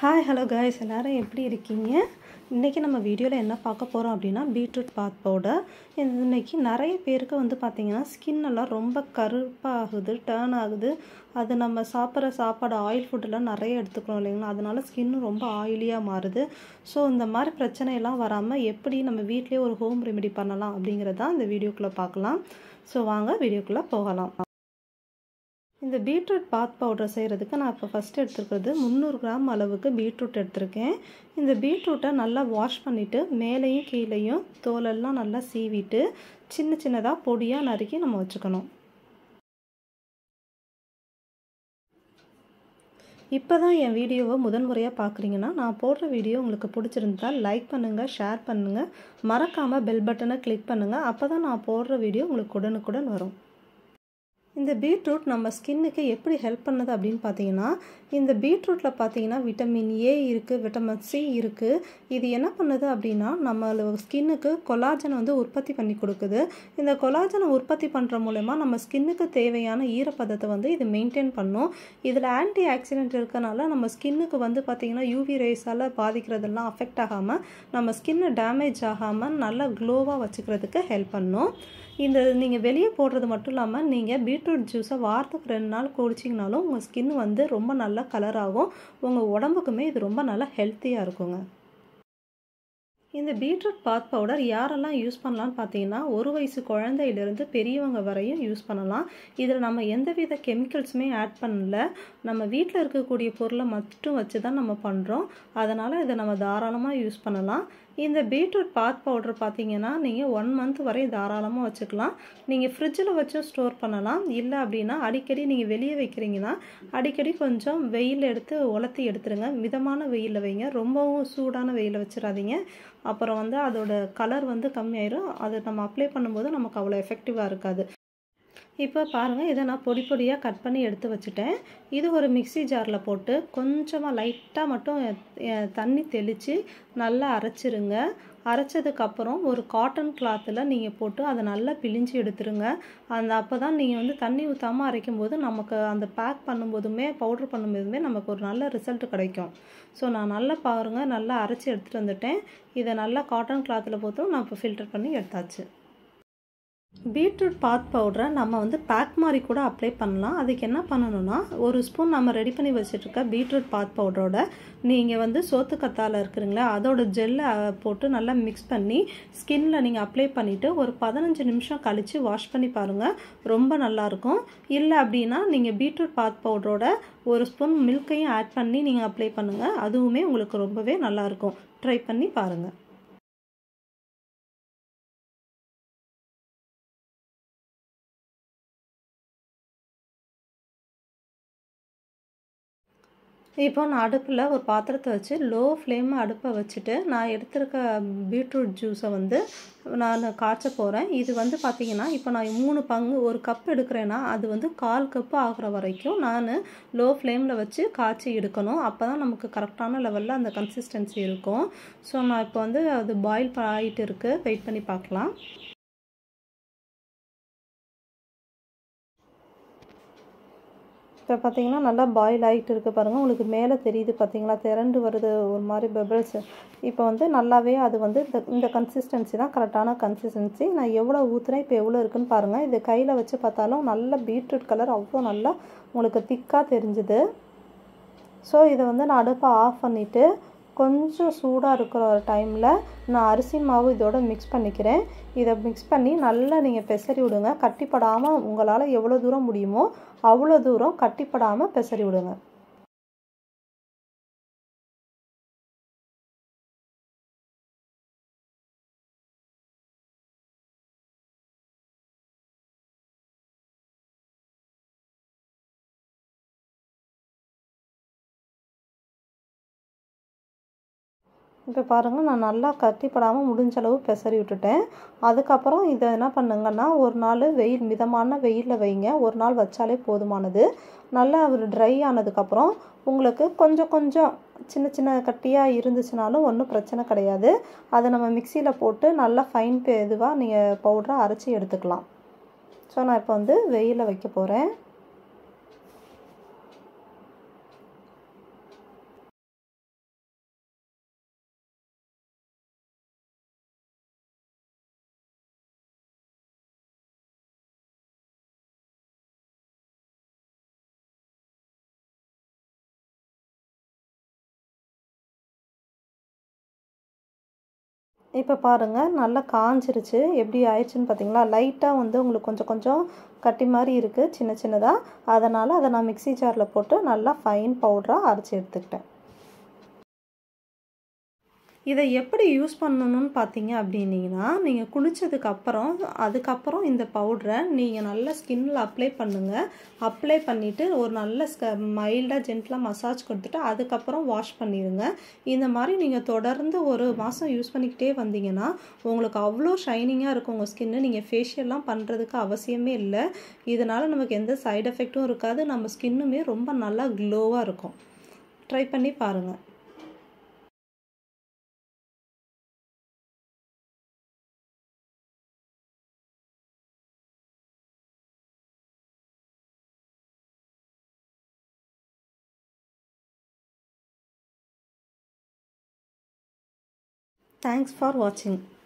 Hi hello guys எல்லோரும் எப்படி இருக்கீங்க இன்றைக்கி நம்ம வீடியோவில் என்ன பார்க்க போகிறோம் அப்படின்னா பீட்ரூட் பாத் பவுடர் இன்றைக்கி நிறைய பேருக்கு வந்து பார்த்திங்கன்னா ஸ்கின் எல்லாம் ரொம்ப கருப்பாகுது டேர்ன் ஆகுது அது நம்ம சாப்பிட்ற சாப்பாடு ஆயில் ஃபுட்டெல்லாம் நிறைய எடுத்துக்கிறோம் இல்லைங்களா அதனால ஸ்கின்னு ரொம்ப ஆயிலியாக மாறுது ஸோ இந்த மாதிரி பிரச்சனையெல்லாம் வராமல் எப்படி நம்ம வீட்டிலேயே ஒரு ஹோம் ரெமெடி பண்ணலாம் அப்படிங்கிறதான் இந்த வீடியோக்குள்ளே பார்க்கலாம் ஸோ வாங்க வீடியோக்குள்ளே போகலாம் இந்த பீட்ரூட் பாத் பவுடர் செய்கிறதுக்கு நான் இப்போ ஃபஸ்ட் எடுத்துருக்கிறது முந்நூறு கிராம் அளவுக்கு பீட்ரூட் எடுத்திருக்கேன் இந்த பீட்ரூட்டை நல்லா வாஷ் பண்ணிவிட்டு மேலேயும் கீழேயும் தோலெல்லாம் நல்லா சீவிட்டு சின்ன சின்னதாக பொடியாக நறுக்கி நம்ம வச்சுக்கணும் இப்போ தான் என் வீடியோவை முதன்முறையாக பார்க்குறீங்கன்னா நான் போடுற வீடியோ உங்களுக்கு பிடிச்சிருந்தால் லைக் பண்ணுங்கள் ஷேர் பண்ணுங்கள் மறக்காமல் பெல் பட்டனை கிளிக் பண்ணுங்கள் அப்போ தான் நான் போடுற வீடியோ உங்களுக்கு உடனுக்குடன் வரும் இந்த பீட்ரூட் நம்ம ஸ்கின்னுக்கு எப்படி ஹெல்ப் பண்ணுது அப்படின்னு பார்த்தீங்கன்னா இந்த பீட்ரூட்டில் பார்த்தீங்கன்னா விட்டமின் ஏ இருக்குது விட்டமின் சி இருக்குது இது என்ன பண்ணுது அப்படின்னா நம்ம ஸ்கின்னுக்கு கொலாஜனை வந்து உற்பத்தி பண்ணி கொடுக்குது இந்த கொலாஜனை உற்பத்தி பண்ணுற மூலயமா நம்ம ஸ்கின்னுக்கு தேவையான ஈரப்பதத்தை வந்து இது மெயின்டைன் பண்ணும் இதில் ஆன்டி ஆக்சிடென்ட் இருக்கனால நம்ம ஸ்கின்னுக்கு வந்து பார்த்திங்கன்னா யூவி ரேஸால் பாதிக்கிறதெல்லாம் அஃபெக்ட் ஆகாமல் நம்ம ஸ்கின்னை டேமேஜ் ஆகாமல் நல்லா க்ளோவாக வச்சுக்கிறதுக்கு ஹெல்ப் பண்ணும் இந்த நீங்கள் வெளியே போடுறது மட்டும் இல்லாமல் நீங்கள் பீட்ரூட் ஜூஸை வாரத்துக்கு ரெண்டு நாள் குடிச்சிங்கனாலும் உங்கள் ஸ்கின் வந்து ரொம்ப நல்லா கலர் ஆகும் உங்கள் உடம்புக்குமே இது ரொம்ப நல்லா ஹெல்த்தியாக இருக்குங்க இந்த பீட்ரூட் பாத் பவுடர் யாரெல்லாம் யூஸ் பண்ணலான்னு பார்த்தீங்கன்னா ஒரு வயசு குழந்தையிலேருந்து பெரியவங்க வரையும் யூஸ் பண்ணலாம் இதில் நம்ம எந்தவித கெமிக்கல்ஸுமே ஆட் பண்ணல நம்ம வீட்டில் இருக்கக்கூடிய பொருளை மட்டும் வச்சு தான் நம்ம பண்ணுறோம் அதனால் இதை நம்ம தாராளமாக யூஸ் பண்ணலாம் இந்த பீட்ரூட் பாத் பவுடர் பார்த்தீங்கன்னா நீங்கள் ஒன் மந்த் வரை தாராளமாக வச்சுக்கலாம் நீங்கள் ஃப்ரிட்ஜில் வச்சும் ஸ்டோர் பண்ணலாம் இல்லை அப்படின்னா அடிக்கடி நீங்கள் வெளியே வைக்கிறீங்கன்னா அடிக்கடி கொஞ்சம் வெயில் எடுத்து உலர்த்தி எடுத்துருங்க மிதமான வெயிலில் வைங்க ரொம்பவும் சூடான வெயிலில் வச்சிடாதீங்க அப்புறம் வந்து அதோட கலர் வந்து கம்மியாயிரும் அது நம்ம அப்ளை பண்ணும்போது நமக்கு அவ்வளோ எஃபெக்டிவாக இருக்காது இப்போ பாருங்கள் இதை நான் பொடி பொடியாக கட் பண்ணி எடுத்து வச்சுட்டேன் இது ஒரு மிக்சி ஜாரில் போட்டு கொஞ்சமாக லைட்டாக மட்டும் தண்ணி தெளித்து நல்லா அரைச்சிருங்க அரைச்சதுக்கப்புறம் ஒரு காட்டன் கிளாத்தில் நீங்கள் போட்டு அதை நல்லா பிழிஞ்சு எடுத்துருங்க அந்த அப்போ தான் நீங்கள் வந்து தண்ணி ஊற்றாமல் அரைக்கும் போது நமக்கு அந்த பேக் பண்ணும்போதுமே பவுட்ரு பண்ணும்போதுமே நமக்கு ஒரு நல்ல ரிசல்ட் கிடைக்கும் ஸோ நான் நல்லா பாருங்கள் நல்லா அரைச்சி எடுத்துகிட்டு வந்துட்டேன் இதை நல்லா காட்டன் கிளாத்தில் போட்டும் நான் இப்போ ஃபில்டர் பண்ணி எடுத்தாச்சு பீட்ரூட் பாத் பவுடரை நம்ம வந்து பேக் மாதிரி கூட அப்ளை பண்ணலாம் அதுக்கு என்ன பண்ணணும்னா ஒரு ஸ்பூன் நம்ம ரெடி பண்ணி வச்சுட்ருக்க பீட்ரூட் பாத் பவுடரோட நீங்கள் வந்து சோத்து கத்தால இருக்கிறீங்களா அதோட ஜெல்லை போட்டு நல்லா மிக்ஸ் பண்ணி ஸ்கின்ல நீங்கள் அப்ளை பண்ணிவிட்டு ஒரு பதினஞ்சு நிமிஷம் கழித்து வாஷ் பண்ணி பாருங்கள் ரொம்ப நல்லாயிருக்கும் இல்லை அப்படின்னா நீங்கள் பீட்ரூட் பாத் பவுடரோட ஒரு ஸ்பூன் மில்கையும் ஆட் பண்ணி நீங்கள் அப்ளை பண்ணுங்கள் அதுவுமே உங்களுக்கு ரொம்பவே நல்லாயிருக்கும் ட்ரை பண்ணி பாருங்கள் இப்போ நான் அடுப்பில் ஒரு பாத்திரத்தை வச்சு லோ ஃப்ளேம் அடுப்பை வச்சுட்டு நான் எடுத்திருக்க பீட்ரூட் ஜூஸை வந்து நான் காய்ச்ச போகிறேன் இது வந்து பார்த்திங்கன்னா இப்போ நான் மூணு பங்கு ஒரு கப் எடுக்கிறேன்னா அது வந்து கால் கப்பு ஆகிற வரைக்கும் நான் லோ ஃப்ளேமில் வச்சு காய்ச்சி எடுக்கணும் அப்போ தான் நமக்கு கரெக்டான லெவலில் அந்த கன்சிஸ்டன்சி இருக்கும் ஸோ நான் இப்போ வந்து அது பாயில் ஆகிட்டு இருக்குது வெயிட் பண்ணி பார்க்கலாம் இப்போ பார்த்தீங்கன்னா நல்லா பாயில் ஆகிட்டு இருக்குது பாருங்கள் உங்களுக்கு மேலே தெரியுது பார்த்தீங்களா திரண்டு வருது ஒரு மாதிரி பெபிள்ஸ் இப்போ வந்து நல்லாவே அது வந்து இந்த இந்த கன்சிஸ்டன்சி தான் கரெக்டான கன்சிஸ்டன்சி நான் எவ்வளோ ஊற்றுறேன் இப்போ எவ்வளோ இருக்குன்னு பாருங்கள் இது கையில் வச்சு பார்த்தாலும் நல்ல பீட்ரூட் கலர் அவ்வளோ நல்லா உங்களுக்கு திக்காக தெரிஞ்சுது ஸோ இதை வந்து நான் அடுப்பை ஆஃப் பண்ணிவிட்டு கொஞ்சம் சூடாக இருக்கிற ஒரு டைமில் நான் அரிசி மாவு இதோட மிக்ஸ் பண்ணிக்கிறேன் இதை மிக்ஸ் பண்ணி நல்லா நீங்கள் பெசரி விடுங்க கட்டிப்படாமல் உங்களால் எவ்வளோ தூரம் முடியுமோ அவ்வளோ தூரம் கட்டிப்படாமல் பெசரி விடுங்க இப்போ பாருங்கள் நான் நல்லா கட்டிப்படாமல் முடிஞ்ச அளவு பெசரி விட்டுட்டேன் அதுக்கப்புறம் இதை என்ன பண்ணுங்கன்னா ஒரு நாள் வெயில் மிதமான வெயிலில் வைங்க ஒரு நாள் வச்சாலே போதுமானது நல்லா ஒரு ட்ரை ஆனதுக்கப்புறம் உங்களுக்கு கொஞ்சம் கொஞ்சம் சின்ன சின்ன கட்டியாக இருந்துச்சுனாலும் ஒன்றும் பிரச்சனை கிடையாது அதை நம்ம மிக்சியில் போட்டு நல்லா ஃபைன் இதுவாக நீங்கள் பவுடரை அரைச்சி எடுத்துக்கலாம் ஸோ நான் இப்போ வந்து வெயிலில் வைக்க போகிறேன் இப்போ பாருங்கள் நல்லா காஞ்சிருச்சு எப்படி ஆயிடுச்சுன்னு பார்த்தீங்களா லைட்டாக வந்து உங்களுக்கு கொஞ்சம் கொஞ்சம் கட்டி மாதிரி இருக்குது சின்ன சின்னதாக அதனால் அதை நான் மிக்சி ஜாரில் போட்டு நல்லா ஃபைன் பவுடராக அரைச்சி எடுத்துக்கிட்டேன் இதை எப்படி யூஸ் பண்ணணும்னு பார்த்தீங்க அப்படின்னீங்கன்னா நீங்கள் குளித்ததுக்கு அப்புறம் அதுக்கப்புறம் இந்த பவுடரை நீங்கள் நல்ல ஸ்கின்னில் அப்ளை பண்ணுங்கள் அப்ளை பண்ணிவிட்டு ஒரு நல்ல ஸ்க மைல்டாக ஜென்டலாக மசாஜ் கொடுத்துட்டு அதுக்கப்புறம் வாஷ் பண்ணிடுங்க இந்த மாதிரி நீங்கள் தொடர்ந்து ஒரு மாதம் யூஸ் பண்ணிக்கிட்டே வந்தீங்கன்னா உங்களுக்கு அவ்வளோ ஷைனிங்காக இருக்கும் உங்கள் ஸ்கின்னு நீங்கள் ஃபேஷியல்லாம் பண்ணுறதுக்கு அவசியமே இல்லை இதனால் நமக்கு எந்த சைடு எஃபெக்ட்டும் இருக்காது நம்ம ஸ்கின்னுமே ரொம்ப நல்லா க்ளோவாக இருக்கும் ட்ரை பண்ணி பாருங்கள் Thanks for watching.